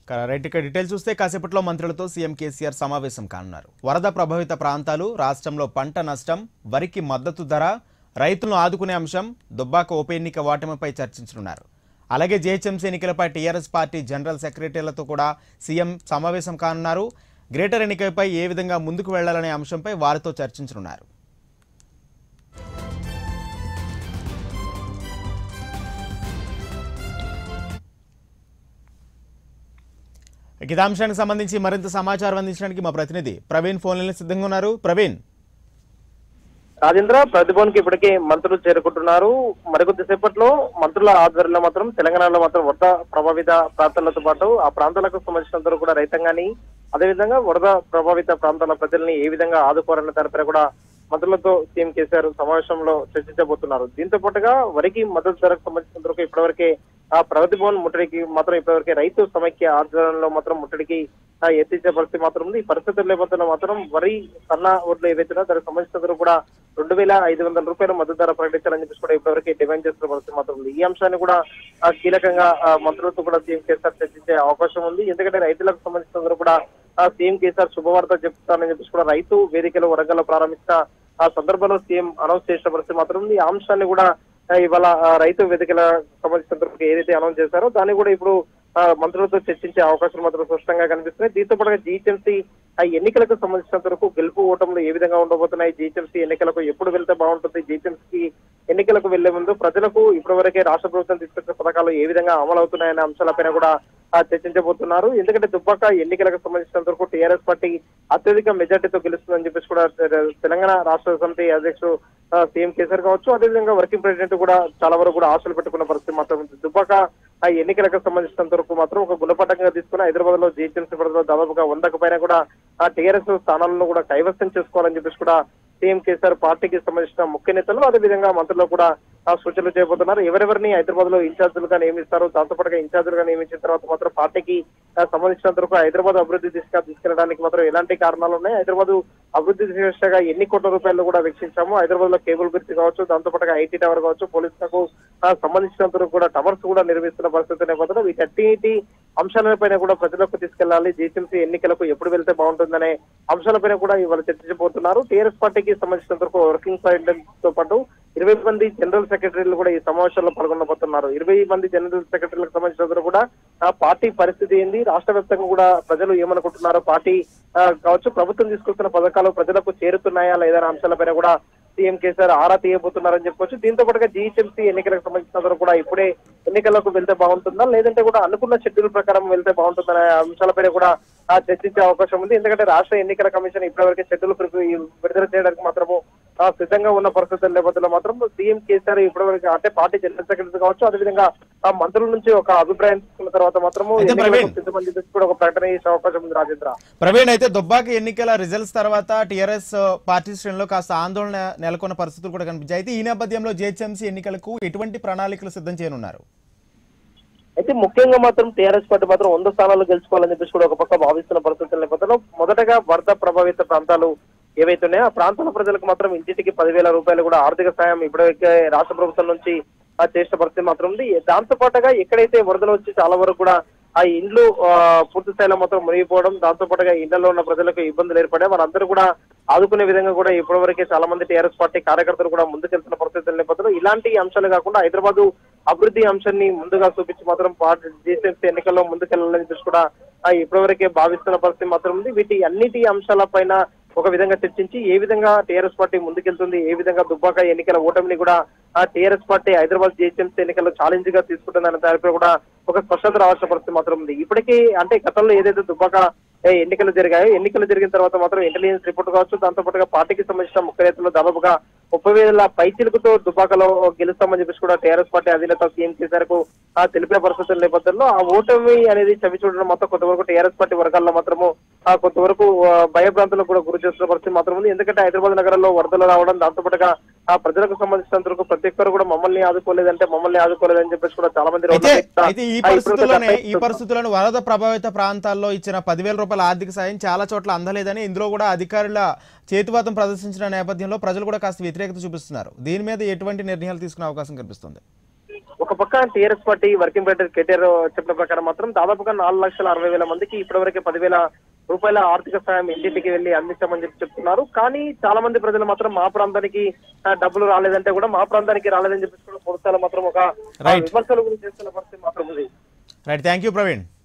ఇక రైట్ ఇక డీటెయిల్స్ చూస్తే కాసేపట్లో మంత్రులతో సీఎం కేసీఆర్ సమావేశం కానున్నారు వరద ప్రభావిత ప్రాంతాలు రాష్ట్రంలో పంట నష్టం వరికి మద్దతు ధర రైతులను ఆదుకునే అంశం దుబ్బాక ఉప ఎన్నిక ఓటమిపై చర్చించనున్నారు అలాగే జేహెచ్ఎంసీ ఎన్నికలపై టీఆర్ఎస్ పార్టీ జనరల్ సెక్రటరీలతో కూడా సీఎం సమావేశం కానున్నారు గ్రేటర్ ఎన్నికపై ఏ విధంగా ముందుకు వెళ్లాలనే అంశంపై వారితో చర్చించనున్నారు ఇక ఇదే అంశానికి సంబంధించి మరింత సమాచారం అందించడానికి మా ప్రతినిధి ప్రవీణ్ ఫోన్లైన్ సిద్ధంగా ఉన్నారు ప్రవీణ్ రాజేంద్ర ప్రతిభవన్ కి ఇప్పటికే మంత్రులు చేరుకుంటున్నారు మరికొద్ది సేపట్లో మంత్రుల ఆధ్వర్యంలో మాత్రం తెలంగాణలో మాత్రం వరద ప్రభావిత ప్రాంతాలతో పాటు ఆ ప్రాంతాలకు సంబంధించినందరూ కూడా రైతాంగాన్ని అదేవిధంగా వరద ప్రభావిత ప్రాంతాల ప్రజల్ని ఏ విధంగా ఆదుకోవాలన్న దానిపై కూడా మంత్రులతో సీఎం కేసీఆర్ సమావేశంలో చర్చించబోతున్నారు దీంతో పాటుగా వరికి మద్దతు ధరకు సంబంధించినందుకు ఇప్పటివరకే ఆ ప్రగతి భవన్ ముట్టడికి మాత్రం ఇప్పటివరకే రైతు సమైక్య ఆధ్వర్యంలో మాత్రం ముట్టడికి ఆ, ఎత్తించే పరిస్థితి మాత్రం ఉంది ఈ పరిస్థితుల నేపథ్యంలో మాత్రం వరి సన్న ఓట్లు ఏవైతే ఉన్నాయో దానికి సంబంధించినందుకు కూడా రెండు వేల ఐదు వందల రూపాయల మద్దతు ధర ప్రకటించాలని చెప్పేసి కూడా ఇప్పటివరకు డిమాండ్ చేస్తున్న పరిస్థితి మాత్రం ఉంది ఈ అంశాన్ని కూడా ఆ, కీలకంగా ఆ, మంత్రులతో కూడా సీఎం కేసీఆర్ చర్చించే అవకాశం ఉంది ఎందుకంటే రైతులకు సంబంధించినందుకు కూడా ఆ, సీఎం కేసీఆర్ శుభవార్త చెప్తానని చెప్పేసి కూడా రైతు వేదికలు వరంగల్లో ప్రారంభించిన ఆ సందర్భంలో సీఎం అనౌన్స్ చేసిన పరిస్థితి మాత్రం ఉంది ఈ అంశాన్ని కూడా ఆ, ఇవాళ ఆ, రైతు వేదికల సంబంధించినందుకు ఏదైతే అనౌన్స్ చేశారో దాన్ని కూడా ఇప్పుడు ఆ, మంత్రులతో చర్చించే అవకాశం మాత్రం స్పష్టంగా కనిపిస్తున్నాయి దీంతో పాటుగా జీహెచ్ఎంసీ ఆ ఎన్నికలకు సంబంధించినంత వరకు గెలుపు ఓటములు ఏ విధంగా ఉండబోతున్నాయి జీహెచ్ఎంసీ ఎన్నికలకు ఎప్పుడు వెళ్తే బాగుంటుంది జీహెచ్ఎంసీ ఎన్నికలకు వెళ్లే ముందు ప్రజలకు ఇప్పటివరకే రాష్ట్ర ప్రభుత్వం తీసుకొచ్చిన పథకాలు ఏ విధంగా అమలు అవుతున్నాయనే అంశాలపైన కూడా ఆ, చర్చించబోతున్నారు ఎందుకంటే దుబ్బాక ఎన్నికలకు సంబంధించినంత వరకు టీఆర్ఎస్ పార్టీ అత్యధిక మెజార్టీతో గెలుస్తుందని చెప్పేసి కూడా తె- తెలంగాణ రాష్ట్ర సమితి అధ్యక్షుడు ఆ, సీఎం కేసీఆర్ కావచ్చు అదేవిధంగా వర్కింగ్ ప్రెసిడెంట్ కూడా చాలా వరకు కూడా ఆశలు పెట్టుకున్న పరిస్థితి మాత్రం ఉంది దుబ్బాక ఆ ఎన్నికలకు సంబంధించినంత వరకు మాత్రం ఒక గుణపటంగా తీసుకుని హైదరాబాద్ లో జీహెచ్ఎంసీ పరిధిలో దాదాపుగా వందకు పైన కూడా ఆ టీఆర్ఎస్ స్థానాలను కూడా కైవసం చేసుకోవాలని చెప్పేసి కూడా సీఎం కేసీఆర్ పార్టీకి సంబంధించిన ముఖ్య నేతలు అదేవిధంగా మంత్రులు కూడా ఆ సూచనలు చేయబోతున్నారు ఎవరెవరిని హైదరాబాద్ లో ఇన్ఛార్జీలుగా నియమిస్తారో దాంతో పాటుగా ఇన్ఛార్జీలుగా నియమించిన తర్వాత మాత్రం పార్టీకి ఆ, సంబంధించినంత వరకు హైదరాబాద్ అభివృద్ధి దిశగా తీసుకెళ్ళడానికి మాత్రం ఎలాంటి కారణాలు ఉన్నాయి హైదరాబాద్ అభివృద్ధి దిశగా ఎన్ని కోట్ల రూపాయలు కూడా వెచ్చించాము హైదరాబాద్ లో కేబుల్ బ్రిడ్జ్ కావచ్చు దాంతో పాటుగా ఐటీ టవర్ కావచ్చు పోలీసులకు ఆ, సంబంధించినంత వరకు కూడా టవర్స్ కూడా నిర్మిస్తున్న పరిస్థితి నేపథ్యంలో వీటన్నిటి అంశాలపైన కూడా ప్రజలకు తీసుకెళ్లాలి జీహెచ్ఎంసీ ఎన్నికలకు ఎప్పుడు వెళ్తే బాగుంటుందనే అంశాలపైన కూడా ఇవాళ చర్చించబోతున్నారు టీఆర్ఎస్ పార్టీకి సంబంధించినంత వరకు వర్కింగ్ ప్రెసిడెంట్ తో పాటు ఇరవై మంది జనరల్ సెక్రటరీలు కూడా ఈ సమావేశంలో పాల్గొనబోతున్నారు ఇరవై మంది జనరల్ సెక్రటరీలకు సంబంధించినంత కూడా ఆ పార్టీ పరిస్థితి ఏంది రాష్ట్ర వ్యాప్తంగా కూడా ప్రజలు ఏమనుకుంటున్నారో పార్టీ ఆ, కావచ్చు ప్రభుత్వం తీసుకొస్తున్న పథకాలు ప్రజలకు చేరుతున్నాయా లేదా అనే అంశాలపైన కూడా సీఎం కేసీఆర్ ఆరా తీయబోతున్నారని చెప్పుకోవచ్చు దీంతో పాటుగా జీహెచ్ఎంసీ ఎన్నికలకు సంబంధించినంత కూడా ఇప్పుడే ఎన్నికలకు వెళ్తే బాగుంటుందా లేదంటే కూడా అనుకున్న షెడ్యూల్ ప్రకారం వెళ్తే బాగుంటుందనే అంశాలపైన కూడా ఆ, చర్చించే అవకాశం ఉంది ఎందుకంటే రాష్ట్ర ఎన్నికల కమిషన్ ఇప్పటివరకు షెడ్యూల్ విడుదల చేయడానికి మాత్రము ఆ, సిద్ధంగా ఉన్న పరిస్థితుల నేపథ్యంలో మాత్రం సీఎం కేసీఆర్ ఇప్పటివరకు అంటే పార్టీ జనరల్ సెక్రటరీ కావచ్చు అదేవిధంగా ఆ మంత్రుల నుంచి ఒక అభిప్రాయం తీసుకున్న తర్వాత మాత్రము అయితే ఎన్నికలకు ప్రవీణ్. సిద్ధమని చెప్పేసి కూడా ఒక ప్రకటన చేసే అవకాశం ఉంది రాజేంద్ర ప్రవీణ్ అయితే దుబ్బాక ఎన్నికల రిజల్ట్స్ తర్వాత టీఆర్ఎస్ పార్టీ శ్రేణిలో కాస్త ఆందోళన నెలకొన్న పరిస్థితులు కూడా కనిపించాయి అయితే ఈ నేపథ్యంలో జేహెచ్ఎంసీ ఎన్నికలకు ఎటువంటి ప్రణాళికలు సిద్ధం చేయనున్నారు అయితే ముఖ్యంగా మాత్రం టీఆర్ఎస్ పార్టీ మాత్రం వంద స్థానాలు గెలుచుకోవాలని చెప్పేసి కూడా ఒక పక్క భావిస్తున్న పరిస్థితుల నేపథ్యంలో మొదటగా వరద ప్రభావిత ప్రాంతాలు ఏవైతే ఉన్నాయో ఆ ప్రాంతాల ప్రజలకు మాత్రం ఇంటింటికి పదివేల రూపాయలు కూడా ఆర్థిక సాయం ఇప్పటికే రాష్ట్ర ప్రభుత్వం నుంచి ఆ చేసిన పరిస్థితి మాత్రం ఉంది దాంతో పాటుగా ఎక్కడైతే వరదలు వచ్చి చాలా వరకు కూడా ఆ ఇండ్లు ఆ, పూర్తి స్థాయిలో మొత్తం మునిగిపోవడం దాంతో పాటుగా ఇళ్లలో ఉన్న ప్రజలకు ఇబ్బందులు ఏర్పడే వారందరూ కూడా ఆదుకునే విధంగా కూడా ఇప్పటివరకే చాలా మంది టీఆర్ఎస్ పార్టీ కార్యకర్తలు కూడా ముందుకెళ్తున్న పరిస్థితుల నేపథ్యంలో ఇలాంటి అంశాలు కాకుండా హైదరాబాద్ అభివృద్ధి అంశాన్ని ముందుగా చూపించి మాత్రం పార్టీ జీసీఎంసీ ఎన్నికల్లో ముందుకెళ్లాలని చెప్పి కూడా ఆ, ఇప్పటివరకే భావిస్తున్న పరిస్థితి మాత్రం ఉంది వీటి అన్నిటి అంశాలపైన ఒక విధంగా చర్చించి ఏ విధంగా టీఆర్ఎస్ పార్టీ ముందుకెళ్తుంది ఏ విధంగా దుబ్బాక ఎన్నికల ఓటమిని కూడా ఆ టీఆర్ఎస్ పార్టీ హైదరాబాద్ జీహెచ్ఎంసీ ఎన్నికల్లో ఛాలెంజ్ గా తీసుకుంటుందనే దానిపై కూడా ఒక స్పష్టత రావాల్సిన పరిస్థితి మాత్రం ఉంది ఇప్పటికీ అంటే గతంలో ఏదైతే దుబ్బాక ఏ, ఎన్నికలు జరిగాయో ఎన్నికలు జరిగిన తర్వాత మాత్రం ఇంటెలిజెన్స్ రిపోర్ట్ కావచ్చు దాంతో పాటుగా పార్టీకి సంబంధించిన ముఖ్య నేతలు దాదాపుగా ముప్పై వేల పైచిలుకుతో దుబ్బాకలో గెలుస్తామని చెప్పేసి కూడా టీఆర్ఎస్ పార్టీ అధినేత సీఎం కేసీఆర్ కు ఆ తెలిపిన పరిస్థితుల నేపథ్యంలో ఆ ఓటమి అనేది చవి చూడడం మొత్తం కొంతవరకు టీఆర్ఎస్ పార్టీ వర్గాల్లో మాత్రము ఆ కొంతవరకు ఆ, భయభ్రాంతులకు కూడా గురి చేస్తున్న పరిస్థితి మాత్రం ఉంది ఎందుకంటే హైదరాబాద్ నగరంలో వరదలు రావడం దాంతో పాటుగా ఆ ప్రజలకు సంబంధించినంత వరకు ప్రతి ఒక్కరు కూడా మమ్మల్ని ఆదుకోలేదంటే మమ్మల్ని ఆదుకోలేదని చెప్పేసి కూడా చాలా మంది అయితే రోడ్ల మీద, అయితే ఈ ఆ, ఇప్పుడు పరిస్థితుల్లోనే గత ఈ పరిస్థితులను వరద ప్రభావిత ప్రాంతాల్లో ఇచ్చిన పదివేల రూపాయల ఆర్థిక సాయం చాలా చోట్ల అందలేదని ఇందులో కూడా అధికారుల చేతివాతం ప్రదర్శించిన నేపథ్యంలో ప్రజలు కూడా కాస్త వ్యతిరేకత చూపిస్తున్నారు దీని మీద ఎటువంటి నిర్ణయాలు తీసుకునే అవకాశం కనిపిస్తుంది ఒక పక్క TRS party working president KTR చెప్పిన ప్రకారం మాత్రం దాదాపుగా నాలుగు లక్షల అరవై వేల మందికి ఇప్పటివరకే పదివేల రూపాయల ఆర్థిక సాయం ఇంటింటికి వెళ్లి అందించామని చెప్పి చెప్తున్నారు కానీ చాలా మంది ప్రజలు మాత్రం మా ప్రాంతానికి ఆ, డబ్బులు రాలేదంటే కూడా మా ప్రాంతానికి రాలేదని చెప్పి కూడా పొరుస్తాలు మాత్రం ఒక ఆ, Right. విమర్శల గురించి చేస్తున్న పరిస్థితి మాత్రం ఉంది రైట్ థ్యాంక్ యూ ప్రవీణ్